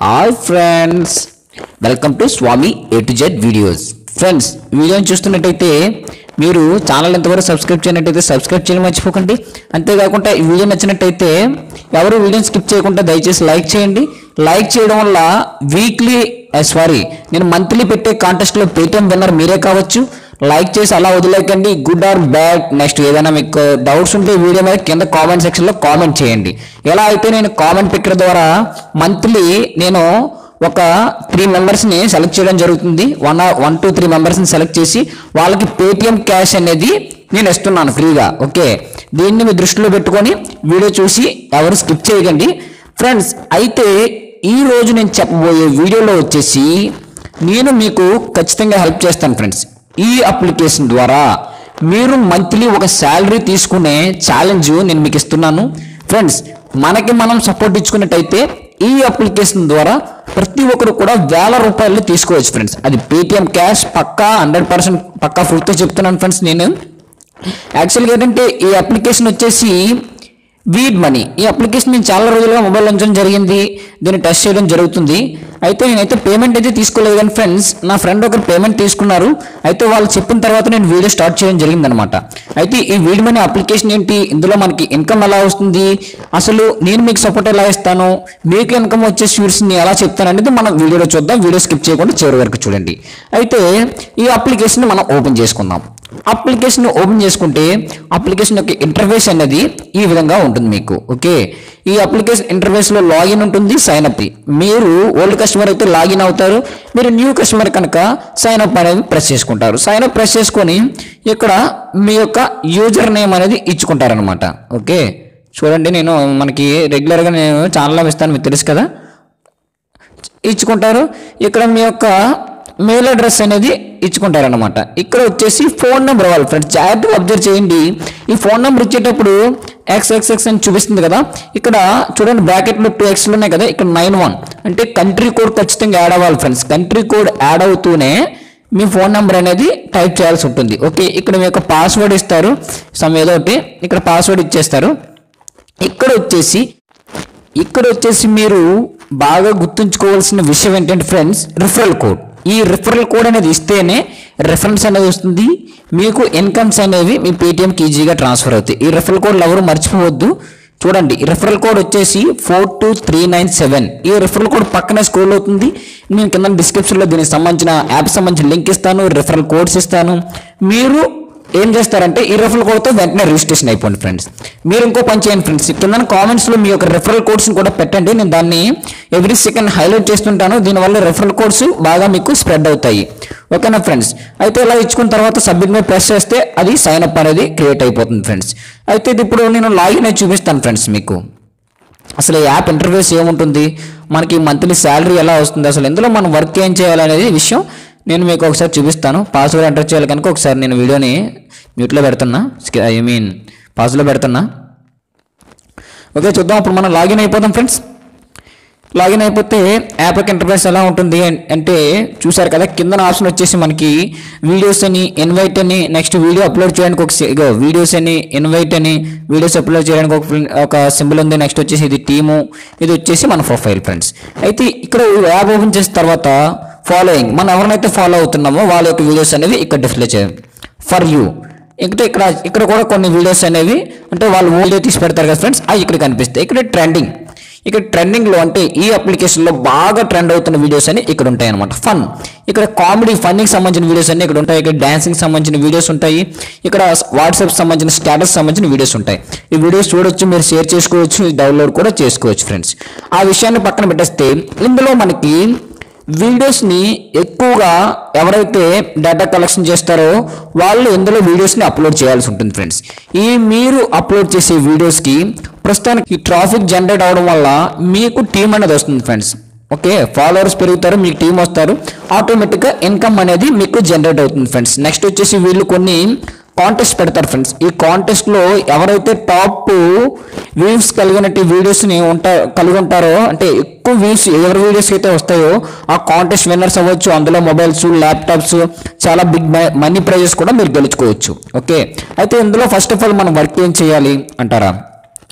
hi friends welcome to Swami A to Z videos friends వీడియోని చూస్తున్నట్టయితే మీరు ఛానల్ ఎంతవరకు సబ్స్క్రైబ్ చేయనట్టయితే సబ్స్క్రైబ్ చేయడం మర్చిపోకండి అంతేకాకుండా ఈ వీడియో నచ్చినట్టయితే ఎవరు వీడియోని స్కిప్ చేయకుండా దయచేసి లైక్ చేయండి లైక్ చేయడం వల్ల వీక్లీ సారీ నేను మంత్లీ పెట్టే కాంటెస్ట్లో పేటిఎం విన్నర్ మీరే కావచ్చు లైక్ చేసి అలా వదిలేకండి గుడ్ ఆర్ బ్యాడ్ నెక్స్ట్ ఏదైనా మీకు డౌట్స్ ఉంటే ఈ వీడియో మీద కింద కామెంట్ సెక్షన్లో కామెంట్ చేయండి ఎలా అయితే నేను కామెంట్ పిక్కర్ ద్వారా మంత్లీ నేను ఒక త్రీ మెంబర్స్ని సెలెక్ట్ చేయడం జరుగుతుంది వన్ వన్ టూ త్రీ మెంబర్స్ని సెలెక్ట్ చేసి వాళ్ళకి పేటిఎం క్యాష్ అనేది నేను ఇస్తున్నాను ఫ్రీగా ఓకే దీన్ని మీ దృష్టిలో పెట్టుకొని వీడియో చూసి ఎవరు స్కిప్ చేయకండి ఫ్రెండ్స్ అయితే ఈ రోజు నేను చెప్పబోయే వీడియోలో వచ్చేసి నేను మీకు ఖచ్చితంగా హెల్ప్ చేస్తాను ఫ్రెండ్స్ ఈ అప్లికేషన్ ద్వారా మీరు మంత్లీ ఒక శాలరీ తీసుకునే ఛాలెంజ్ నేను మీకు ఇస్తున్నాను ఫ్రెండ్స్ మనకి మనం సపోర్ట్ ఇచ్చుకున్నట్టయితే ఈ అప్లికేషన్ ద్వారా ప్రతి ఒక్కరు కూడా వేల రూపాయలు తీసుకోవచ్చు ఫ్రెండ్స్ అది పేటిఎం క్యాష్ పక్కా హండ్రెడ్ పర్సెంట్ పక్కా ప్రూఫ్తో చెప్తున్నాను ఫ్రెండ్స్ నేను యాక్చువల్గా ఏంటంటే ఈ అప్లికేషన్ వచ్చేసి వీడ్ మనీ ఈ అప్లికేషన్ నేను చాలా రోజులుగా మొబైల్ ఉంచడం జరిగింది దీన్ని టెస్ట్ చేయడం జరుగుతుంది అయితే నేనైతే పేమెంట్ అయితే తీసుకోలేదు కానీ ఫ్రెండ్స్ నా ఫ్రెండ్ ఒకరు పేమెంట్ తీసుకున్నారు అయితే వాళ్ళు చెప్పిన తర్వాత నేను వీడియో స్టార్ట్ చేయడం జరిగింది అనమాట అయితే ఈ వీడ్ మనీ అప్లికేషన్ ఏంటి ఇందులో మనకి ఇన్కమ్ ఎలా వస్తుంది అసలు నేను మీకు సపోర్ట్ ఎలా ఇస్తాను మీకు ఇన్కమ్ వచ్చే షూర్స్ని ఎలా చెప్తాను అనేది మనం వీడియోలో చూద్దాం వీడియో స్కిప్ చేయకుండా చివరి వరకు చూడండి అయితే ఈ అప్లికేషన్ మనం ఓపెన్ చేసుకుందాం అప్లికేషన్ ఓపెన్ చేసుకుంటే అప్లికేషన్ యొక్క ఇంటర్ఫేస్ అనేది ఈ విధంగా ఉంటుంది మీకు ఓకే ఈ అప్లికేషన్ ఇంటర్ఫేస్ లో లాగిన్ ఉంటుంది సైన్ అప్ మీరు ఓల్డ్ కస్టమర్ అయితే లాగిన్ అవుతారు మీరు న్యూ కస్టమర్ కనుక సైన్ అప్ అనేది ప్రెస్ చేసుకుంటారు సైన్ అప్ ప్రెస్ చేసుకొని ఇక్కడ మీ యొక్క యూజర్ నేమ్ అనేది ఇచ్చుకుంటారనమాట ఓకే చూడండి నేను మనకి రెగ్యులర్గా నేను ఛానల్ ఇస్తాను మీకు తెలుసు కదా ఇచ్చుకుంటారు ఇక్కడ మీ యొక్క మెయిల్ అడ్రస్ అనేది ఇచ్చుకుంటారనమాట ఇక్కడ వచ్చేసి ఫోన్ నెంబర్ ఇవ్వాలి ఫ్రెండ్స్ జాగ్రత్తగా అబ్జర్వ్ చేయండి ఈ ఫోన్ నెంబర్ ఇచ్చేటప్పుడు ఎక్స్ ఎక్స్ ఎక్స్ అని చూపిస్తుంది కదా ఇక్కడ చూడండి బ్రాకెట్లో టూ ఎక్స్లు ఉన్నాయి కదా ఇక్కడ నైన్ వన్ అంటే కంట్రీ కోడ్ ఖచ్చితంగా యాడ్ అవ్వాలి ఫ్రెండ్స్ కంట్రీ కోడ్ యాడ్ అవుతూనే మీ ఫోన్ నెంబర్ అనేది టైప్ చేయాల్సి ఉంటుంది ఓకే ఇక్కడ మీ యొక్క పాస్వర్డ్ ఇస్తారు సమ్ ఏదో ఒకటి ఇక్కడ పాస్వర్డ్ ఇచ్చేస్తారు ఇక్కడ వచ్చేసి ఇక్కడ వచ్చేసి మీరు బాగా గుర్తుంచుకోవాల్సిన విషయం ఏంటంటే ఫ్రెండ్స్ రిఫరల్ కోడ్ ఈ రిఫరల్ కోడ్ అనేది ఇస్తేనే రెఫరెన్స్ అనేది వస్తుంది మీకు ఇన్కమ్స్ అనేవి మీ పేటిఎంకి ఈజీగా ట్రాన్స్ఫర్ అవుతాయి ఈ రిఫరల్ కోడ్ ఎవరు మర్చిపోవద్దు చూడండి ఈ రిఫరల్ కోడ్ వచ్చేసి four two three nine seven ఈ రిఫరల్ కోడ్ పక్కనే స్క్రోల్ అవుతుంది నేను కింద డిస్క్రిప్షన్లో దీనికి సంబంధించిన యాప్ సంబంధించిన లింక్ ఇస్తాను రిఫరల్ కోడ్స్ ఇస్తాను మీరు ఏం చేస్తారంటే ఈ రెఫరల్ కోడ్తో వెంటనే రిజిస్ట్రేషన్ అయిపోండి ఫ్రెండ్స్ మీరు ఇంకో పని చేయండి ఫ్రెండ్స్ కింద కామెంట్స్లో మీ యొక్క రెఫరల్ కోడ్స్ని కూడా పెట్టండి నేను దాన్ని ఎవ్రీ సెకండ్ హైలైట్ చేస్తుంటాను దీనివల్ల రెఫరల్ కోడ్స్ బాగా మీకు స్ప్రెడ్ అవుతాయి ఓకేనా ఫ్రెండ్స్ అయితే ఇలా ఇచ్చుకున్న తర్వాత సబ్మిట్ మీద ప్రెస్ చేస్తే అది సైన్ అప్ అనేది క్రియేట్ అయిపోతుంది ఫ్రెండ్స్ అయితే ఇది ఇప్పుడు నేను లాగిన్ అయి చూపిస్తాను ఫ్రెండ్స్ మీకు అసలు ఈ యాప్ ఇంటర్ఫేస్ ఏముంటుంది మనకి మంత్లీ శాలరీ ఎలా వస్తుంది అసలు ఇందులో మనం వర్క్ ఏం చేయాలనేది విషయం నేను మీకు ఒకసారి చూపిస్తాను పాస్వర్డ్ ఎంటర్ చేయాలి కనుక ఒకసారి నేను వీడియోని మ్యూట్లో పెడుతున్నా ఐ మీన్ పాజ్లో పెడుతున్నా ఓకే చూద్దాం అప్పుడు మనం లాగిన్ అయిపోదాం ఫ్రెండ్స్ లాగిన్ అయిపోతే యాప్ యొక్క ఇంటర్ఫేస్ ఎలా ఉంటుంది అన్- అంటే చూసారు కదా కింద ఆప్షన్ వచ్చేసి మనకి వీడియోస్ అని ఇన్వైట్ అని నెక్స్ట్ వీడియో అప్లోడ్ చేయడానికి ఒక సి- ఇగో వీడియోస్ అని ఇన్వైట్ అని వీడియోస్ అప్లోడ్ చేయడానికి ఒక ఫ్రెండ్- ఒక సింబల్ ఉంది నెక్స్ట్ వచ్చేసి ఇది టీము ఇది వచ్చేసి మన ప్రొఫైల్ ఫ్రెండ్స్ అయితే ఇక్కడ యాప్ ఓపెన్ చేసిన తర్వాత ఫాలోయింగ్ మనం ఎవరినైతే ఫాలో అవుతున్నామో వాళ్ళ యొక్క వీడియోస్ అనేవి ఇక్కడ డిస్ప్లే చేయాలి ఫర్ యూ ఇంకా ఇక్కడ ఇక్కడ కూడా కొన్ని వీడియోస్ అనేవి అంటే వాళ్ళు వీడియో తీసి పెడతారు కదా ఫ్రెండ్స్ అవి ఇక్కడ కనిపిస్తాయి ఇక్కడ ట్రెండింగ్ ఇక్కడ ట్రెండింగ్లో అంటే ఈ అప్లికేషన్లో బాగా ట్రెండ్ అవుతున్న వీడియోస్ అని ఇక్కడ ఉంటాయి అనమాట ఫన్ ఇక్కడ కామెడీ ఫన్నీకి సంబంధించిన వీడియోస్ అన్ని ఇక్కడ ఉంటాయి ఇక్కడ డాన్సింగ్ సంబంధించిన వీడియోస్ ఉంటాయి ఇక్కడ వాట్సాప్ సంబంధించిన స్టేటస్ సంబంధించిన వీడియోస్ ఉంటాయి ఈ వీడియోస్ చూడొచ్చు మీరు షేర్ చేసుకోవచ్చు డౌన్లోడ్ కూడా చేసుకోవచ్చు ఫ్రెండ్స్ ఆ విషయాన్ని పక్కన పెట్టేస్తే ఇందులో మనకి వీడియోస్ని ఎక్కువగా ఎవరైతే డేటా కలెక్షన్ చేస్తారో వాళ్ళు ఇందులో వీడియోస్ని అప్లోడ్ చేయాల్సి ఉంటుంది ఫ్రెండ్స్ ఈ మీరు అప్లోడ్ చేసే వీడియోస్కి ప్రస్తుతానికి ట్రాఫిక్ జనరేట్ అవడం వల్ల మీకు టీం అనేది వస్తుంది ఫ్రెండ్స్ ఓకే ఫాలోవర్స్ పెరుగుతారు మీకు టీం వస్తారు ఆటోమేటిక్గా ఇన్కమ్ అనేది మీకు జనరేట్ అవుతుంది ఫ్రెండ్స్ నెక్స్ట్ వచ్చేసి వీళ్ళు కొన్ని కాంటెస్ట్ పెడతారు ఫ్రెండ్స్ ఈ కాంటెస్ట్ లో ఎవరైతే టాప్ వ్యూస్ కలిగినట్టు వీడియోస్ ని ఉంటా కలిగి ఉంటారో అంటే ఎక్కువ వ్యూస్ ఎవరి వీడియోస్ అయితే వస్తాయో ఆ కాంటెస్ట్ విన్నర్స్ అవ్వచ్చు అందులో మొబైల్స్ ల్యాప్టాప్స్ చాలా బిగ్ మనీ ప్రైజెస్ కూడా మీరు గెలుచుకోవచ్చు ఓకే అయితే ఇందులో ఫస్ట్ ఆఫ్ ఆల్ మనం వర్క్ ఏం చేయాలి అంటారా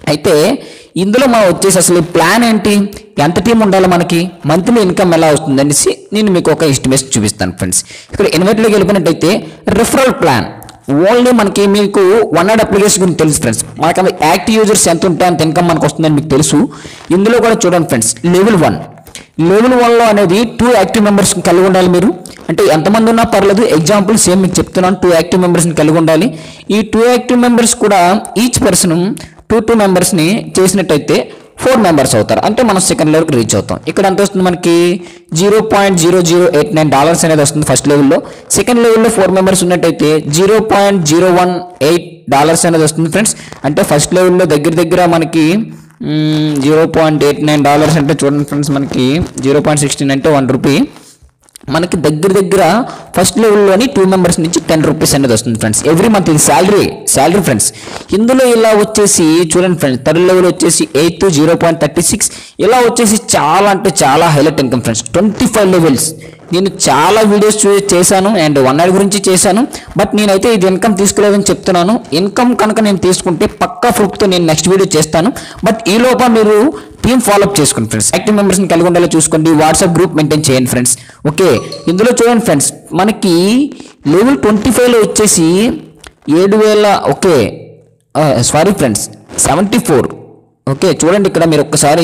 అయితే ఇందులో మనం వచ్చేసి అసలు ప్లాన్ ఏంటి ఎంత టీం ఉండాలి మనకి మంత్లీ ఇన్కమ్ ఎలా వస్తుంది అనేసి నేను మీకు ఒక ఎస్టిమేషన్ చూపిస్తాను ఫ్రెండ్స్ ఇక్కడ ఇన్వైట్లోకి వెళ్ళిపోయినట్టయితే రిఫరల్ ప్లాన్ ఓన్లీ మనకి మీకు వన్ నాట్ అప్లికేషన్ గురించి తెలుసు ఫ్రెండ్స్ మనకి అంత యాక్టివ్ యూజర్స్ ఎంత ఉంటే అంత ఇన్కమ్ మనకు వస్తుందని మీకు తెలుసు ఇందులో కూడా చూడండి ఫ్రెండ్స్ లెవెల్ వన్ లెవెల్ వన్లో అనేది టూ యాక్టివ్ మెంబర్స్ కలిగి ఉండాలి మీరు అంటే ఎంతమంది ఉన్నా పర్లేదు ఎగ్జాంపుల్ సేమ్ మీకు చెప్తున్నాను టూ యాక్టివ్ మెంబర్స్ని కలిగి ఉండాలి ఈ టూ యాక్టివ్ మెంబర్స్ కూడా ఈచ్ పర్సన్ టూ టూ మెంబర్స్ని చేసినట్టయితే ఫోర్ మెంబర్స్ అవుతారు అంటే మనం సెకండ్ లెవెల్కి రీచ్ అవుతాం ఇక్కడ ఎంత వస్తుంది మనకి zero point zero zero eight nine dollars అనేది వస్తుంది ఫస్ట్ లెవెల్లో సెకండ్ లెవెల్లో ఫోర్ మెంబర్స్ ఉన్నట్టయితే zero point zero one eight dollars అనేది వస్తుంది ఫ్రెండ్స్ అంటే ఫస్ట్ లెవెల్లో దగ్గర దగ్గర మనకి zero point eight nine dollars అంటే చూడండి ఫ్రెండ్స్ మనకి జీరో పాయింట్ సిక్స్టీన్ అంటే వన్ రూపీ మనకి దగ్గర దగ్గర ఫస్ట్ లెవెల్లోని టూ మెంబర్స్ నుంచి టెన్ రూపీస్ అనేది వస్తుంది ఫ్రెండ్స్ ఎవ్రీ మంత్ ఇది శాలరీ శాలరీ ఫ్రెండ్స్ ఇందులో ఇలా వచ్చేసి చూడండి ఫ్రెండ్స్ థర్డ్ లెవెల్ వచ్చేసి eighth zero point thirty six ఇలా వచ్చేసి చాలా అంటే చాలా highlight income friends twenty five levels నేను చాలా వీడియోస్ చూ చేశాను అండ్ వన్ నాట్ గురించి చేశాను బట్ నేనైతే ఇది ఇన్కమ్ తీసుకోలేదని చెప్తున్నాను ఇన్కమ్ కనుక నేను తీసుకుంటే పక్కా ప్రూఫ్తో నేను నెక్స్ట్ వీడియో చేస్తాను బట్ ఈ లోపల మీరు టీమ్ ఫాలోఅప్ చేసుకోండి ఫ్రెండ్స్ యాక్టివ్ మెంబర్స్ని కలిగి ఉండాలో చూసుకోండి వాట్సాప్ గ్రూప్ మెయింటైన్ చేయండి ఫ్రెండ్స్ ఓకే ఇందులో చూడండి ఫ్రెండ్స్ మనకి లెవెల్ ట్వంటీ ఫైవ్లో వచ్చేసి ఏడు వేల okay sorry friends seventy four okay చూడండి ఇక్కడ మీరు ఒక్కసారి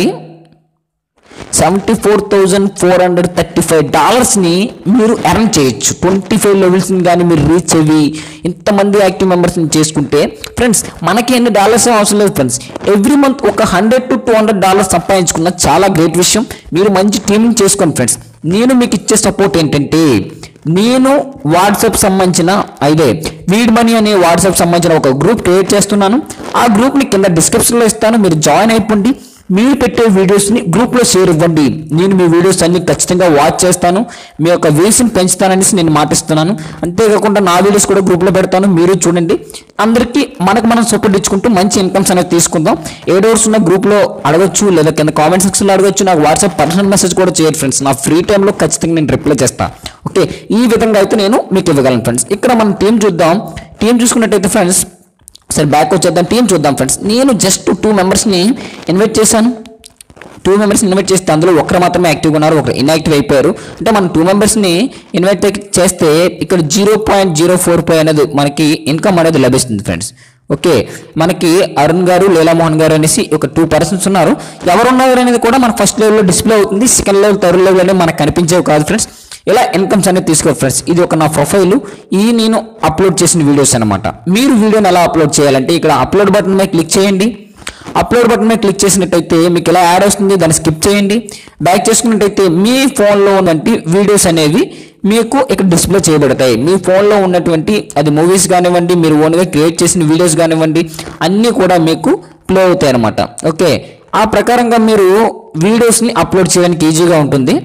seventy four thousand four hundred thirty five డాలర్స్ని మీరు ఎర్న్ చేయొచ్చు ట్వంటీ ఫైవ్ లెవెల్స్ని కానీ మీరు రీచ్ అయ్యి ఇంతమంది యాక్టివ్ మెంబర్స్ని చేసుకుంటే ఫ్రెండ్స్ మనకి ఎన్ని డాలర్స్ అవసరం లేదు ఫ్రెండ్స్ ఎవ్రీ మంత్ ఒక hundred to two hundred dollars సంపాదించుకున్న చాలా గ్రేట్ విషయం మీరు మంచి టీమింగ్ చేసుకోండి ఫ్రెండ్స్ నేను మీకు ఇచ్చే సపోర్ట్ ఏంటంటే నేను వాట్సాప్ సంబంధించిన ఇదే వీడ్ మనీ అనే వాట్సాప్ సంబంధించిన ఒక గ్రూప్ క్రియేట్ చేస్తున్నాను ఆ గ్రూప్ని కింద డిస్క్రిప్షన్లో ఇస్తాను మీరు జాయిన్ అయిపోండి మీరు పెట్టే వీడియోస్ని గ్రూప్లో షేర్ ఇవ్వండి నేను మీ వీడియోస్ అన్ని ఖచ్చితంగా వాచ్ చేస్తాను మీ యొక్క వ్యూస్ని పెంచుతాననేసి నేను మాటిస్తున్నాను అంతేకాకుండా నా వీడియోస్ కూడా గ్రూప్లో పెడతాను మీరు చూడండి అందరికీ మనకు మనం సపోర్ట్ ఇచ్చుకుంటూ మంచి ఇన్కమ్స్ అనేది తీసుకుందాం ఏ డౌట్స్ ఉన్న గ్రూప్లో అడగొచ్చు లేదా కింద కామెంట్ సెక్షన్లో అడగొచ్చు నాకు వాట్సాప్ పర్సనల్ మెసేజ్ కూడా చేయండి ఫ్రెండ్స్ నా ఫ్రీ టైంలో ఖచ్చితంగా నేను రిప్లై చేస్తాను ఓకే ఈ విధంగా అయితే నేను మీకు ఇవ్వగలను ఫ్రెండ్స్ ఇక్కడ మనం టీం చూద్దాం టీం చూసుకున్నట్టయితే ఫ్రెండ్స్ సరే బ్యాక్ వచ్చేద్దాం టీం చూద్దాం ఫ్రెండ్స్ నేను జస్ట్ టూ మెంబర్స్ని ఇన్వైట్ చేశాను టూ మెంబర్స్ ఇన్వైట్ చేస్తే అందులో ఒకరు మాత్రమే యాక్టివ్గా ఉన్నారు ఒకరు ఇన్యాక్టివ్ అయిపోయారు అంటే మనం టూ మెంబర్స్ని ఇన్వైట్ చేస్తే ఇక్కడ zero point zero four five అనేది మనకి ఇన్కమ్ అనేది లభిస్తుంది ఫ్రెండ్స్ ఓకే మనకి అరుణ్ గారు లీలామోహన్ గారు అనేసి ఒక టూ పర్సన్స్ ఉన్నారు ఎవరు ఉన్నారు అనేది కూడా మన ఫస్ట్ లెవెల్లో డిస్ప్లే అవుతుంది సెకండ్ లెవెల్ థర్డ్ లెవెల్ అనేది మనకు కనిపించేవి కాదు ఫ్రెండ్స్ ఇలా ఇన్కమ్స్ అనేది తీసుకో ఫ్రెండ్స్ ఇది ఒక నా ప్రొఫైల్ ఈ నేను అప్లోడ్ చేసిన వీడియోస్ అనమాట మీరు వీడియోని ఎలా అప్లోడ్ చేయాలంటే ఇక్కడ అప్లోడ్ బటన్ మీద క్లిక్ చేయండి అప్లోడ్ బటన్ మీద క్లిక్ చేసినట్టయితే మీకు ఎలా యాడ్ వస్తుంది దాన్ని స్కిప్ చేయండి బ్యాక్ చేసుకున్నట్టయితే మీ ఫోన్లో ఉన్నటువంటి వీడియోస్ అనేవి మీకు ఇక్కడ డిస్ప్లే చేయబడతాయి మీ ఫోన్లో ఉన్నటువంటి అది మూవీస్ కానివ్వండి మీరు ఓన్గా క్రియేట్ చేసిన వీడియోస్ కానివ్వండి అన్నీ కూడా మీకు ప్లే అవుతాయి అనమాట ఓకే ఆ ప్రకారంగా మీరు వీడియోస్ని అప్లోడ్ చేయడానికి ఈజీగా ఉంటుంది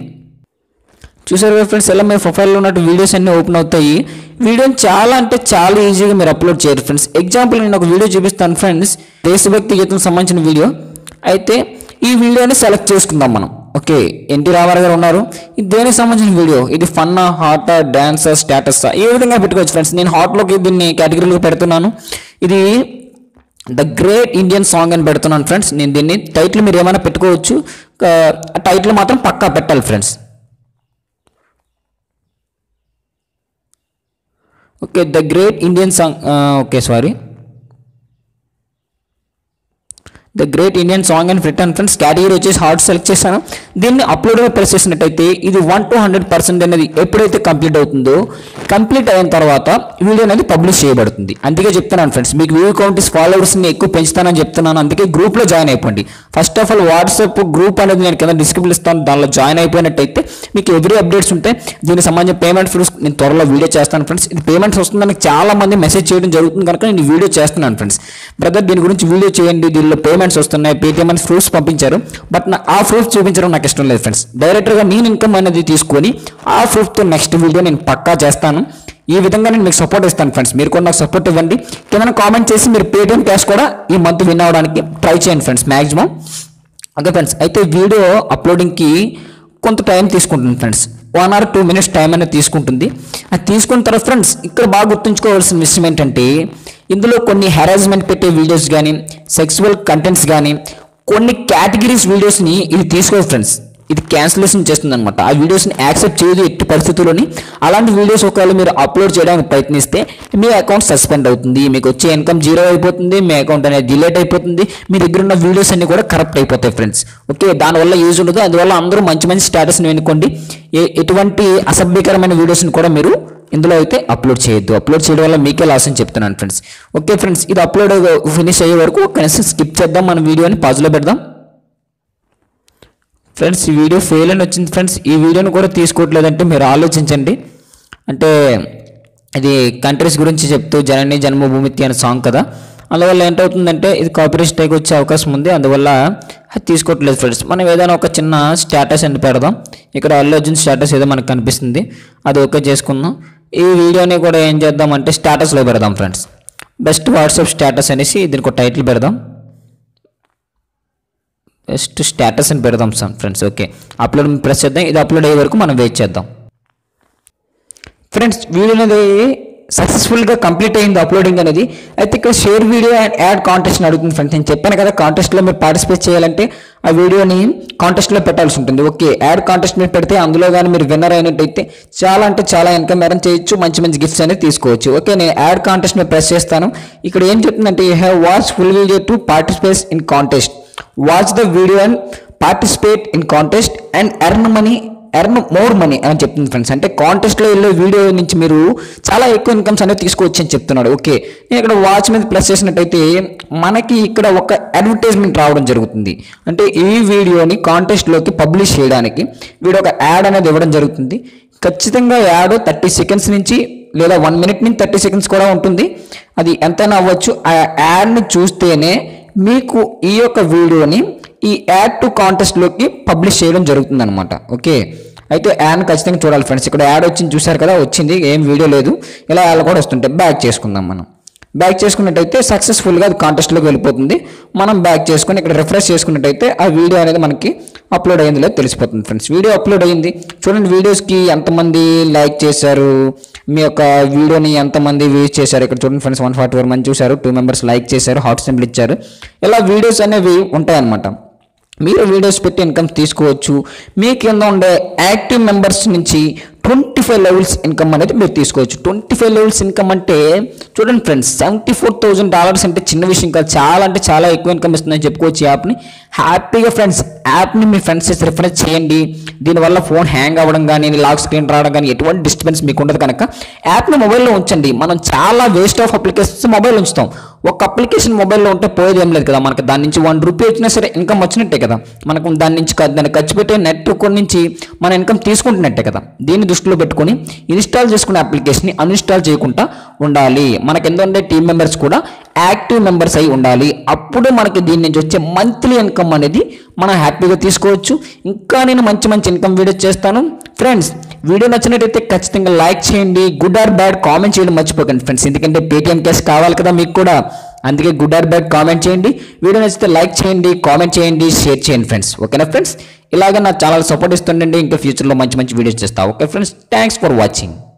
చూసారు కదా ఫ్రెండ్స్ ఎలా మీ ప్రొఫైల్లో ఉన్నట్టు వీడియోస్ అన్నీ ఓపెన్ అవుతాయి వీడియోని చాలా అంటే చాలా ఈజీగా మీరు అప్లోడ్ చేయరు ఫ్రెండ్స్ ఎగ్జాంపుల్ నేను ఒక వీడియో చూపిస్తాను ఫ్రెండ్స్ దేశభక్తి గీతం సంబంధించిన వీడియో అయితే ఈ వీడియోని సెలెక్ట్ చేసుకుందాం మనం ఓకే ఎన్టీ రామారావు గారు ఉన్నారు ఇది దేనికి సంబంధించిన వీడియో ఇది ఫన్ హాట్ డాన్స్ స్టేటస్ ఏ విధంగా పెట్టుకోవచ్చు ఫ్రెండ్స్ నేను హాట్లోకి దీన్ని కేటగిరీలో పెడుతున్నాను ఇది ద గ్రేట్ ఇండియన్ సాంగ్ అని పెడుతున్నాను ఫ్రెండ్స్ నేను దీన్ని టైటిల్ మీరు ఏమైనా పెట్టుకోవచ్చు టైటిల్ మాత్రం పక్కా పెట్టాలి friends okay the great Indian song okay sorry the great Indian song and return friends category వచ్చేసి హార్ట్ సెలెక్ట్ చేశాను దీన్ని అప్లోడ్ ప్రెస్ చేసినట్టయితే ఇది వన్ టు హండ్రెడ్ పర్సెంట్ అనేది ఎప్పుడైతే కంప్లీట్ అవుతుందో కంప్లీట్ అయిన తర్వాత వీడియో అనేది పబ్లిష్ చేయబడుతుంది అందుకే చెప్తున్నాను ఫ్రెండ్స్ మీకు వ్యూ కౌంట్ ఫాలోవర్స్ని ఎక్కువ పెంచుతానని చెప్తున్నాను అందుకే గ్రూప్లో జాయిన్ అయిపోండి first of all WhatsApp group అనేది నేను కింద డిస్క్రిప్షన్ ఇస్తాను దానిలో జాయిన్ అయిపోయినట్టయితే మీకు ఎవ్రీ అప్డేట్స్ ఉంటాయి దీనికి సంబంధించిన పేమెంట్ ప్రూఫ్స్ నేను త్వరలో వీడియో చేస్తాను ఫ్రెండ్స్ ఇది పేమెంట్స్ వస్తుందని చాలా మంది మెసేజ్ చేయడం జరుగుతుంది కనుక నేను వీడియో చేస్తున్నాను ఫ్రెండ్స్ బ్రదర్ దీని గురించి వీడియో చేయండి దీనిలో పేమెంట్స్ వస్తున్నాయి పేటిఎం అని ప్రూఫ్స్ పంపించారు బట్ నా ఆ ప్రూఫ్స్ చూపించడం నాకు ఇష్టం లేదు ఫ్రెండ్స్ డైరెక్ట్గా నేను ఇన్కమ్ అనేది తీసుకొని ఆ ప్రూఫ్తో నెక్స్ట్ వీడియో నేను పక్కా చేస్తాను ఈ విధంగా నేను మీకు సపోర్ట్ ఇస్తాను ఫ్రెండ్స్ మీరు కూడా నాకు సపోర్ట్ ఇవ్వండి కింద కామెంట్ చేసి మీరు పేటిఎం క్యాష్ కూడా ఈ మంత్ విన్ అవ్వడానికి ట్రై చేయండి ఫ్రెండ్స్ మ్యాక్సిమం ఓకే ఫ్రెండ్స్ అయితే వీడియో అప్లోడింగ్కి కొంత టైం తీసుకుంటుంది friends one or two minutes time అనేది తీసుకుంటుంది అది తీసుకున్న తర్వాత ఫ్రెండ్స్ ఇక్కడ బాగా గుర్తుంచుకోవాల్సిన విషయం ఏంటంటే ఇందులో కొన్ని హెరాస్మెంట్ పెట్టే వీడియోస్ కానీ సెక్సువల్ కంటెంట్స్ కానీ కొన్ని కేటగిరీస్ వీడియోస్ని ఇది తీసుకోదు ఫ్రెండ్స్ ఇది క్యాన్సిలేషన్ చేస్తుంది అనమాట ఆ వీడియోస్ని యాక్సెప్ట్ చేయదు ఎట్టి పరిస్థితుల్లోని అలాంటి వీడియోస్ ఒకవేళ మీరు అప్లోడ్ చేయడానికి ప్రయత్నిస్తే మీ అకౌంట్ సస్పెండ్ అవుతుంది మీకు వచ్చే ఇన్కమ్ జీరో అయిపోతుంది మీ అకౌంట్ అనేది డిలేట్ అయిపోతుంది మీ దగ్గర ఉన్న వీడియోస్ అన్ని కూడా కరప్ట్ అయిపోతాయి ఫ్రెండ్స్ ఓకే దానివల్ల యూజ్ ఉండదు అందువల్ల అందరూ మంచి మంచి స్టేటస్ని ఎన్నుకోండి ఏ- ఎటువంటి అసభ్యకరమైన వీడియోస్ని కూడా మీరు ఇందులో అయితే అప్లోడ్ చేయొద్దు అప్లోడ్ చేయడం వల్ల మీకే లాస్ అని చెప్తున్నాను ఫ్రెండ్స్ ఓకే ఫ్రెండ్స్ ఇది అప్లోడ్ ఫినిష్ అయ్యే వరకు కనీసం స్కిప్ చేద్దాం మన వీడియోని పాజ్లో పెడదాం ఫ్రెండ్స్ ఈ వీడియో ఫెయిల్ అని వచ్చింది ఫ్రెండ్స్ ఈ వీడియోని కూడా తీసుకోవట్లేదంటే మీరు ఆలోచించండి అంటే ఇది కంట్రీస్ గురించి చెప్తూ జనని జన్మభూమితి అనే సాంగ్ కదా అందువల్ల ఏంటవుతుందంటే ఇది కాపీ స్ట్రైక్ వచ్చే అవకాశం ఉంది అందువల్ల అది తీసుకోవట్లేదు ఫ్రెండ్స్ మనం ఏదైనా ఒక చిన్న స్టేటస్ అని పెడదాం ఇక్కడ అల్లు అర్జున్ స్టేటస్ ఏదో మనకు కనిపిస్తుంది అది ఓకే చేసుకుందాం ఈ వీడియోని కూడా ఏం చేద్దామంటే స్టేటస్లో పెడదాం ఫ్రెండ్స్ బెస్ట్ వాట్సాప్ స్టేటస్ అనేసి దీనికి ఒక టైటిల్ పెడదాం బెస్ట్ స్టేటస్ అని పెడదాం sir friends okay upload press చేద్దాం ఇది అప్లోడ్ అయ్యే వరకు మనం వెయిట్ చేద్దాం ఫ్రెండ్స్ వీడియో అనేది సక్సెస్ఫుల్గా కంప్లీట్ అయింది అప్లోడింగ్ అనేది అయితే ఇక్కడ share video and add contest అడుగుతుంది ఫ్రెండ్స్ నేను చెప్పాను కదా కాంటెస్ట్లో మీరు పార్టిసిపేట్ చేయాలంటే ఆ వీడియోని కాంటెస్ట్లో పెట్టాల్సి ఉంటుంది ఓకే యాడ్ కాంటెస్ట్ మీరు పెడితే అందులో కానీ మీరు విన్నర్ అయినట్టయితే చాలా అంటే చాలా ఇన్కమ్ ఎర్న్ చేయొచ్చు మంచి మంచి గిఫ్ట్స్ అనేది తీసుకోవచ్చు ఓకే నేను యాడ్ కాంటెస్ట్ మీద ప్రెస్ చేస్తాను ఇక్కడ ఏం చెప్తుందంటే you have watch full video to participate in contest watch the video and participate in contest and earn money earn more money అని చెప్తుంది ఫ్రెండ్స్ అంటే కాంటెస్ట్లో వెళ్ళే వీడియో నుంచి మీరు చాలా ఎక్కువ ఇన్కమ్స్ అనేది తీసుకోవచ్చు అని చెప్తున్నాడు ఓకే నేను ఇక్కడ వాచ్ మీద ప్లస్ చేసినట్టయితే మనకి ఇక్కడ ఒక అడ్వర్టైజ్మెంట్ రావడం జరుగుతుంది అంటే ఈ వీడియోని కాంటెస్ట్లోకి పబ్లిష్ చేయడానికి వీడు ఒక యాడ్ అనేది ఇవ్వడం జరుగుతుంది ఖచ్చితంగా యాడ్ థర్టీ సెకండ్స్ నుంచి లేదా వన్ మినిట్ నుంచి థర్టీ సెకండ్స్ కూడా ఉంటుంది అది ఎంతైనా అవ్వచ్చు ఆ యాడ్ని చూస్తేనే మీకు ఈ యొక్క వీడియోని ఈ యాడ్ టు కాంటెస్ట్లోకి పబ్లిష్ చేయడం జరుగుతుంది అనమాట ఓకే అయితే యాడ్ ఖచ్చితంగా చూడాలి ఫ్రెండ్స్ ఇక్కడ యాడ్ వచ్చింది చూసారు కదా వచ్చింది ఏం వీడియో లేదు ఇలా యాడ్ కూడా వస్తుంటాయి బ్యాక్ చేసుకుందాం మనం బ్యాక్ చేసుకున్నట్టయితే సక్సెస్ఫుల్గా అది కాంటెస్ట్లోకి వెళ్ళిపోతుంది మనం బ్యాక్ చేసుకుని ఇక్కడ రిఫ్రెష్ చేసుకున్నట్టయితే ఆ వీడియో అనేది మనకి అప్లోడ్ అయింది లేదు తెలిసిపోతుంది ఫ్రెండ్స్ వీడియో అప్లోడ్ అయింది చూడండి వీడియోస్కి ఎంతమంది లైక్ చేశారు మీ యొక్క వీడియోని ఎంతమంది వ్యూస్ చేశారు ఇక్కడ చూడండి ఫ్రెండ్స్ వన్ ఫార్టీ ఫోర్ మంది చూశారు టూ మెంబర్స్ లైక్ చేశారు హాట్ సింబల్ ఇచ్చారు ఇలా వీడియోస్ అనేవి ఉంటాయన్నమాట మీరు వీడియోస్ పెట్టి ఇన్కమ్ తీసుకోవచ్చు మీ కింద ఉండే యాక్టివ్ మెంబర్స్ నుంచి ట్వంటీ ఫైవ్ లెవెల్స్ ఇన్కమ్ అనేది మీరు తీసుకోవచ్చు ట్వంటీ ఫైవ్ లెవెల్స్ ఇన్కమ్ అంటే చూడండి friends seventy four thousand dollars అంటే చిన్న విషయం కాదు చాలా అంటే చాలా ఎక్కువ ఇన్కమ్ ఇస్తుందని చెప్పుకోవచ్చు ఈ యాప్ని హ్యాపీగా ఫ్రెండ్స్ యాప్ని మీ ఫ్రెండ్స్ చేసి రిఫరెన్స్ చేయండి దీనివల్ల ఫోన్ హ్యాంగ్ అవ్వడం కానీ లాక్ స్క్రీన్ రావడం కానీ ఎటువంటి డిస్టర్బెన్స్ మీకు ఉండదు కనుక యాప్ని మొబైల్లో ఉంచండి మనం చాలా వేస్ట్ ఆఫ్ అప్లికేషన్స్ మొబైల్ ఉంచుతాం ఒక అప్లికేషన్ మొబైల్లో ఉంటే పోయేది ఏం లేదు కదా మనకి దాని నుంచి వన్ రూపీ వచ్చినా సరే ఇన్కమ్ వచ్చినట్టే కదా మనకు దాని నుంచి క- దాన్ని ఖర్చు పెట్టే నెట్ కొన్ని నుంచి మన ఇన్కమ్ తీసుకుంటున్నట్టే కదా దీన్ని దృష్టిలో పెట్టుకొని ఇన్స్టాల్ చేసుకునే అప్లికేషన్ని అన్ఇన్స్టాల్ చేయకుండా ఉండాలి మన కింద ఉండే టీం మెంబర్స్ కూడా యాక్టివ్ మెంబర్స్ అయి ఉండాలి అప్పుడు మనకి దీని నుంచి వచ్చే మంత్లీ ఇన్కమ్ అనేది మనం హ్యాపీగా తీసుకోవచ్చు ఇంకా నేను మంచి మంచి ఇన్కమ్ వీడియోస్ చేస్తాను ఫ్రెండ్స్ వీడియో నచ్చినట్టయితే ఖచ్చితంగా లైక్ చేయండి గుడ్ ఆర్ బ్యాడ్ కామెంట్ చేయడం మర్చిపోకండి ఫ్రెండ్స్ ఎందుకంటే పేటిఎం క్యాష్ కావాలి కదా మీకు కూడా అందుకే గుడ్ ఆర్ బ్యాడ్ కామెంట్ చేయండి వీడియో నచ్చితే లైక్ చేయండి కామెంట్ చేయండి షేర్ చేయండి ఫ్రెండ్స్ ఓకేనా ఫ్రెండ్స్ ఇలాగ నా ఛానల్ సపోర్ట్ ఇస్తుండండి ఇంకా ఫ్యూచర్లో మంచి మంచి వీడియోస్ చేస్తా okay friends thanks for watching